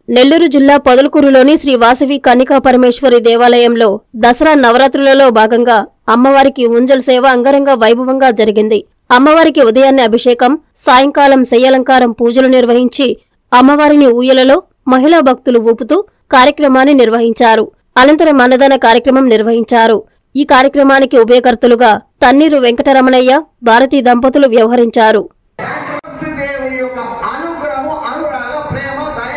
నెల్లూరు జిల్లా పొదలకూరులోని శ్రీ వాసవి కన్నికా పరమేశ్వరి దేవాలయంలో దసరా నవరాత్రులలో భాగంగా అమ్మవారికి ఉంజల్ సేవ అంగరంగ వైభవంగా జరిగింది అమ్మవారికి ఉదయాన్నే అభిషేకం సాయంకాలం శయ్యలంకారం పూజలు నిర్వహించి అమ్మవారిని ఊయలలో మహిళా భక్తులు ఊపుతూ కార్యక్రమాన్ని నిర్వహించారు అనంతరం అన్నదాన కార్యక్రమం నిర్వహించారు ఈ కార్యక్రమానికి ఉభయకర్తలుగా తన్నీరు వెంకటరమణయ్య భారతీ దంపతులు వ్యవహరించారు దేవి యొక్క అనుగ్రహము అనురాగ ప్రేమ దయ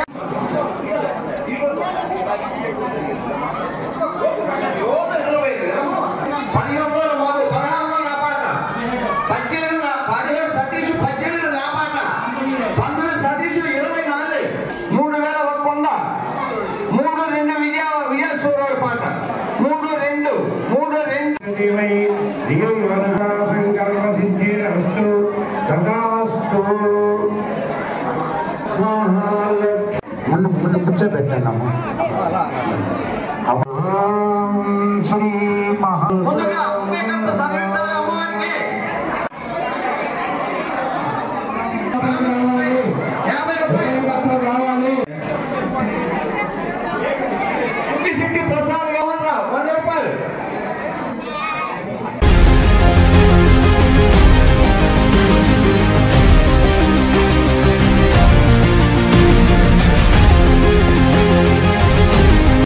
పదిహేను మొదలు పదహారులో నా పాట పద్దెనిమిది నా పదిహేడు సతీష్ పద్దెనిమిది నా పాట పంతొమ్మిది సతీష్ ఇరవై నాలుగు మూడు వేల ఒక వంద మూడు రెండు విజయ విజయసూరాడు పాట మూడు రెండు మూడు రెండు దేవై ధియం వనః సంకల్ప సిద్ధిరస్తు తదాస్తు ముందు ముందు కూర్చోబెట్టండి అమ్మ ఓం శ్రీ మహా ముందుగా ఉమ్మేకంతో తలెత్తాలి